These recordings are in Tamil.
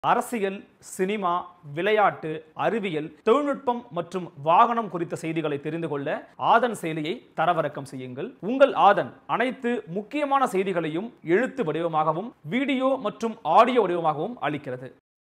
அரசியல் சினிமா விளையாட்டு அறிவியல் தொழில்நுட்பம் மற்றும் வாகனம் குறித்த செய்திகளை தெரிந்து கொள்ள ஆதன் செயலியை தரவிறக்கம் செய்யுங்கள் உங்கள் ஆதன் அனைத்து முக்கியமான செய்திகளையும் எழுத்து வடிவமாகவும் வீடியோ மற்றும் ஆடியோ வடிவமாகவும் அளிக்கிறது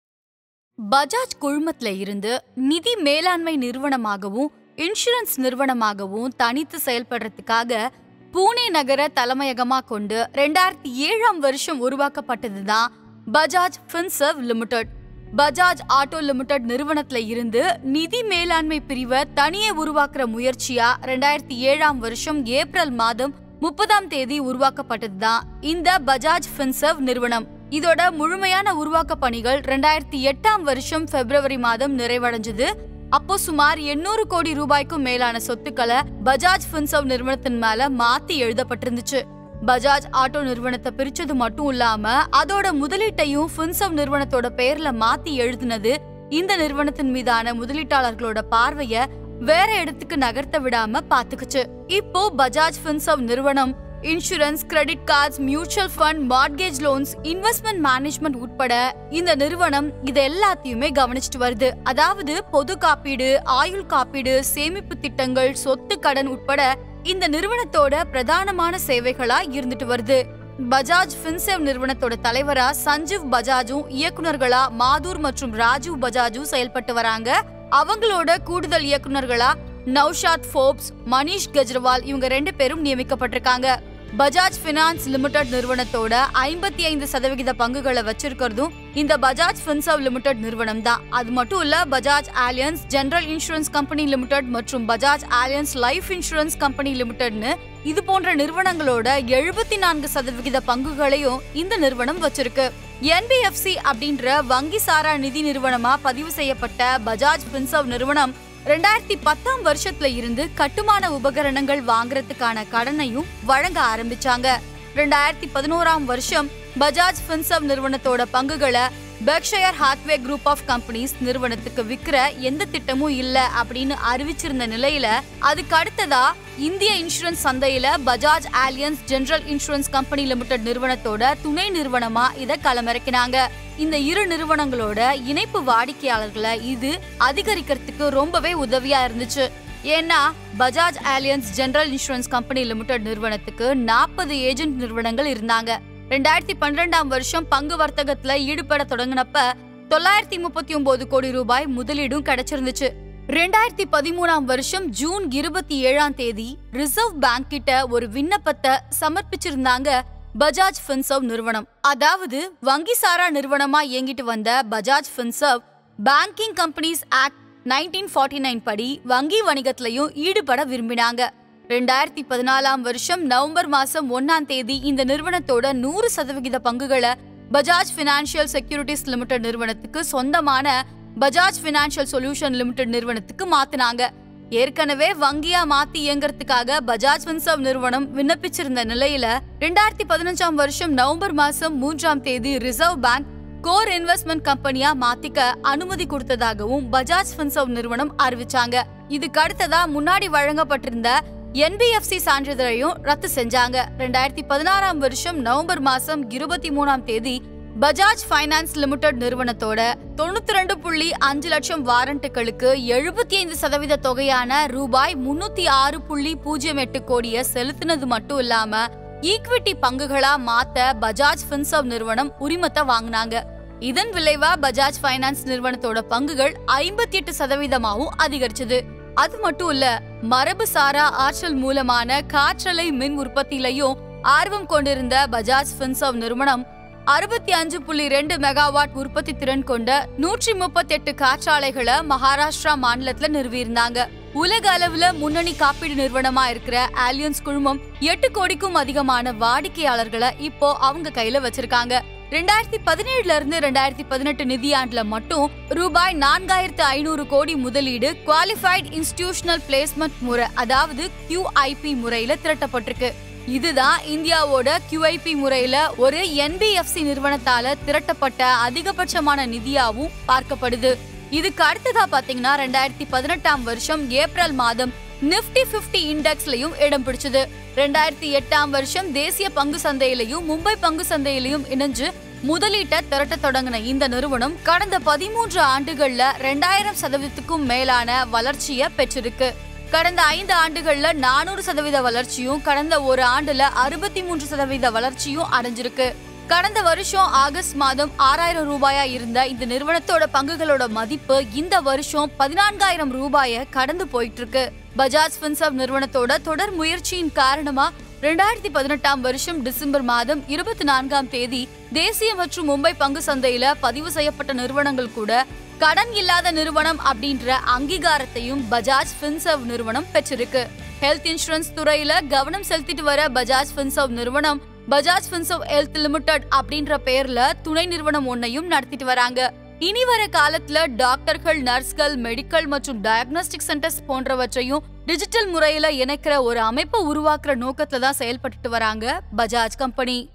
பஜாஜ் குழுமத்துல இருந்து நிதி மேலாண்மை நிறுவனமாகவும் இன்சூரன்ஸ் நிறுவனமாகவும் தனித்து செயல்படுறதுக்காக பூனே நகர தலைமையகமா கொண்டு ரெண்டாயிரத்தி ஏழாம் வருஷம் உருவாக்கப்பட்டதுதான் Bajaj Finserv limited Bajaj auto limited நிறுவனத்துல இருந்து நிதி மேலாண்மை பிரிவை தனியே உருவாக்குற முயற்சியா ரெண்டாயிரத்தி ஏழாம் வருஷம் ஏப்ரல் மாதம் முப்பதாம் தேதி உருவாக்கப்பட்டதுதான் இந்த பஜாஜ் ஃபின்சர்வ் நிறுவனம் இதோட முழுமையான உருவாக்க பணிகள் ரெண்டாயிரத்தி எட்டாம் வருஷம் பிப்ரவரி மாதம் நிறைவடைஞ்சது அப்போ சுமார் 800 கோடி ரூபாய்க்கும் மேலான சொத்துக்களை பஜாஜ் ஃபின்சர்வ் நிறுவனத்தின் மேல மாத்தி எழுதப்பட்டிருந்துச்சு பஜாஜ் ஆட்டோ நிறுவனத்தை பிரிச்சது மட்டும் இல்லாம அதோட முதலீட்டையும் ஃபின்சர்வ் நிறுவனத்தோட பெயர்ல மாத்தி எழுதினது இந்த நிறுவனத்தின் மீதான முதலீட்டாளர்களோட பார்வைய வேற இடத்துக்கு நகர்த்த விடாம பாத்துக்குச்சு இப்போ பஜாஜ் ஃபின்சர்வ் நிறுவனம் insurance credit cards mutual fund mortgage loans investment management உட்பட இந்த நிறுவனம் இது எல்லாத்தையுமே கவனிச்சிட்டு வருது அதாவது பொது காப்பீடு ஆயுள் காப்பீடு சேமிப்பு திட்டங்கள் சொத்து கடன் உட்பட இந்த நிறுவனத்தோட பிரதானமான சேவைகளா இருந்துட்டு வருது பஜாஜ் ஃபின்சேவ் நிறுவனத்தோட தலைவரா சஞ்சீவ் பஜாஜும் இயக்குனர்களா மாதூர் மற்றும் ராஜீவ் பஜாஜும் செயல்பட்டு வராங்க அவங்களோட கூடுதல் இயக்குனர்களா நௌஷாத் ஃபோப்ஸ் மனிஷ் கெஜ்ரிவால் இவங்க ரெண்டு பேரும் நியமிக்கப்பட்டிருக்காங்க பஜாஜ் பினான்ஸ் லிமிடெட் நிறுவனத்தோட ஐம்பத்தி ஐந்து சதவிகித பங்குகளை வச்சிருக்கிறதும் இந்த பஜாஜ் பின்சர்வ் லிமிடெட் நிறுவனம் தான் அது மட்டும் இல்ல Bajaj Allianz general insurance company limited மற்றும் Bajaj Allianz life insurance company லிமிடெட்னு இது போன்ற நிறுவனங்களோட எழுபத்தி நான்கு சதவிகித பங்குகளையும் இந்த நிறுவனம் வச்சிருக்கு என்பிஎஃப்சி அப்படின்ற வங்கி சாரா நிதி நிறுவனமா பதிவு செய்யப்பட்ட பஜாஜ் பின்சர்வ் நிறுவனம் ரெண்டாயிரத்தி பத்தாம் வருஷத்துல இருந்து கட்டுமான உபகரணங்கள் வாங்குறதுக்கான கடனையும் வழங்க ஆரம்பிச்சாங்க ரெண்டாயிரத்தி பதினோராம் வருஷம் பஜாஜ் பின்சர்வ் நிறுவனத்தோட பங்குகளை Berkshire Hathaway group of companies நிறுவனத்துக்கு விற்கிற எந்த திட்டமும் இல்ல அப்படின்னு அறிவிச்சிருந்த நிலையில அதுக்கு அடுத்ததா இந்திய இன்சூரன்ஸ் சந்தையில Bajaj Allianz general insurance company limited நிறுவனத்தோட துணை நிறுவனமா இத களமிறக்கினாங்க இந்த இரு நிறுவனங்களோட இணைப்பு வாடிக்கையாளர்களை இது அதிகரிக்கிறதுக்கு ரொம்பவே உதவியா இருந்துச்சு ஏன்னா Bajaj Allianz general insurance company limited நிறுவனத்துக்கு நாற்பது ஏஜென்ட் நிறுவனங்கள் இருந்தாங்க ரெண்டாயிரத்தி பன்னிரெண்டாம் வருஷம் பங்கு வர்த்தகத்துல ஈடுபட தொடங்கினப்ப தொள்ளாயிரத்தி முப்பத்தி ஒன்பது கோடி ரூபாய் முதலீடும் கிடைச்சிருந்துச்சு ரெண்டாயிரத்தி பதிமூணாம் வருஷம் ஜூன் இருபத்தி ஏழாம் தேதி ரிசர்வ் பேங்க் கிட்ட ஒரு விண்ணப்பத்தை சமர்ப்பிச்சிருந்தாங்க பஜாஜ் ஃபின்சர்வ் நிறுவனம் அதாவது வங்கி சாரா நிறுவனமா இயங்கிட்டு வந்த Bajaj Finserv banking companies act nineteen forty nine படி வங்கி வணிகத்திலையும் ஈடுபட விரும்பினாங்க ரெண்டாயிரத்தி பதினாலாம் வருஷம் நவம்பர் மாசம் ஒன்னாம் தேதி இந்த நிறுவனத்தோட நூறு சதவிகித பங்குகளை பஜாஜ் பினான்சியல் செக்யூரிட்டிஸ் லிமிடெட் நிறுவனத்துக்கு சொந்தமான பஜாஜ் பினான்சியல் சொல்யூஷன் லிமிடெட் நிறுவனத்துக்கு மாத்தினாங்க ஏற்கனவே வங்கியா மாத்தி இயங்குறதுக்காக பஜாஜ் பின்சர்வ் நிறுவனம் விண்ணப்பிச்சிருந்த நிலையில ரெண்டாயிரத்தி பதினஞ்சாம் வருஷம் நவம்பர் மாசம் மூன்றாம் தேதி ரிசர்வ் பேங்க் கோர் இன்வெஸ்ட்மெண்ட் கம்பெனியா மாத்திக்க அனுமதி கொடுத்ததாகவும் பஜாஜ் பின்சர்வ் நிறுவனம் அறிவிச்சாங்க இதுக்கு அடுத்ததா முன்னாடி வழங்கப்பட்டிருந்த என்பிஎஃப்சி சான்றிதழையும் ரத்து செஞ்சாங்க ரெண்டாயிரத்தி பதினாறாம் வருஷம் நவம்பர் மாசம் இருபத்தி மூணாம் தேதி பஜாஜ் ஃபைனான்ஸ் லிமிடெட் நிறுவனத்தோட தொண்ணூத்தி ரெண்டு புள்ளி அஞ்சு லட்சம் வாரண்ட்டுகளுக்கு எழுபத்தி ஐந்து சதவீத தொகையான ரூபாய் முன்னூத்தி ஆறு புள்ளி பூஜ்ஜியம் எட்டு கோடியை செலுத்தினது மட்டும் இல்லாம ஈக்விட்டி பங்குகளா மாத்த பஜாஜ் பின்சர்வ் நிறுவனம் உரிமத்தை வாங்கினாங்க இதன் விளைவா பஜாஜ் ஃபைனான்ஸ் நிறுவனத்தோட பங்குகள் ஐம்பத்தி எட்டு சதவீதமாவும் அதிகரிச்சது அது மட்டும் இல்ல மரபு சாரா ஆற்றல் மூலமான காற்றலை மின் உற்பத்தியிலையும் ஆர்வம் கொண்டிருந்த பஜாஜ் பின்சர்வ் நிறுவனம் அறுபத்தி அஞ்சு புள்ளி ரெண்டு மெகாவாட் உற்பத்தி திறன் கொண்ட நூற்றி முப்பத்தி எட்டு காற்றாலைகளை மகாராஷ்டிரா மாநிலத்துல நிறுவியிருந்தாங்க உலக அளவுல முன்னணி காப்பீடு நிறுவனமா இருக்கிற ஆலியன்ஸ் குழுமம் எட்டு கோடிக்கும் அதிகமான வாடிக்கையாளர்களை இப்போ அவங்க கையில வச்சிருக்காங்க ரெண்டாயிரத்தி பதினேழுல இருந்து ரெண்டாயிரத்தி பதினெட்டு நிதியாண்டுல மட்டும் ரூபாய் நான்காயிரத்து ஐநூறு கோடி முதலீடு குவாலிஃபைட் இன்ஸ்டிடியூஷனல் பிளேஸ்மெண்ட் முறை அதாவது QIP முறையில திரட்டப்பட்டிருக்கு இதுதான் இந்தியாவோட QIP முறையில ஒரு என்பிஎஃப்சி நிறுவனத்தால திரட்டப்பட்ட அதிகபட்சமான நிதியாவும் பார்க்கப்படுது இதுக்கு அடுத்ததா பாத்தீங்கன்னா ரெண்டாயிரத்தி பதினெட்டாம் வருஷம் ஏப்ரல் மாதம் நிப்டி 50 இண்டெக்ஸ்லயும் இடம் பிடிச்சது ரெண்டாயிரத்தி எட்டாம் வருஷம் தேசிய பங்கு சந்தையிலையும் மும்பை பங்கு சந்தையிலையும் இணைஞ்சு முதலீட்டை திரட்ட தொடங்கின இந்த நிறுவனம் கடந்த பதிமூன்று ஆண்டுகள்ல ரெண்டாயிரம் சதவீதத்துக்கும் மேலான வளர்ச்சியை பெற்றிருக்கு கடந்த ஐந்து ஆண்டுகள்ல நானூறு சதவீத வளர்ச்சியும் கடந்த ஒரு ஆண்டுல அறுபத்தி மூன்று சதவீத வளர்ச்சியும் அடைஞ்சிருக்கு கடந்த வருஷம் ஆகஸ்ட் மாதம் ஆறாயிரம் ரூபாயா இருந்த இந்த நிறுவனத்தோட பங்குகளோட மதிப்பு இந்த வருஷம் பதினான்காயிரம் ரூபாய கடந்து போயிட்டு இருக்கு பஜாஜ் பின்சர்வ் நிறுவனத்தோட தொடர் முயற்சியின் காரணமா ரெண்டாயிரத்தி பதினெட்டாம் வருஷம் டிசம்பர் மாதம் இருபத்தி நான்காம் தேதி தேசிய மற்றும் மும்பை பங்கு சந்தையில பதிவு செய்யப்பட்ட நிறுவனங்கள் கூட கடன் இல்லாத நிறுவனம் அப்படின்ற அங்கீகாரத்தையும் பஜாஜ் பின்சர்வ் நிறுவனம் பெற்றிருக்கு ஹெல்த் இன்சூரன்ஸ் துறையில கவனம் செலுத்திட்டு வர பஜாஜ் பின்சர்வ் நிறுவனம் பஜாஜ் பின்சர்வ் ஹெல்த் லிமிடெட் அப்படின்ற பெயர்ல துணை நிறுவனம் ஒன்னையும் நடத்திட்டு வராங்க இனி வர காலத்துல டாக்டர்கள் நர்ஸ்கள் மெடிக்கல் மற்றும் டயக்னோஸ்டிக் சென்டர்ஸ் போன்றவற்றையும் டிஜிட்டல் முறையில இணைக்கிற ஒரு அமைப்பை உருவாக்குற நோக்கத்துல தான் செயல்பட்டுட்டு வராங்க பஜாஜ் கம்பெனி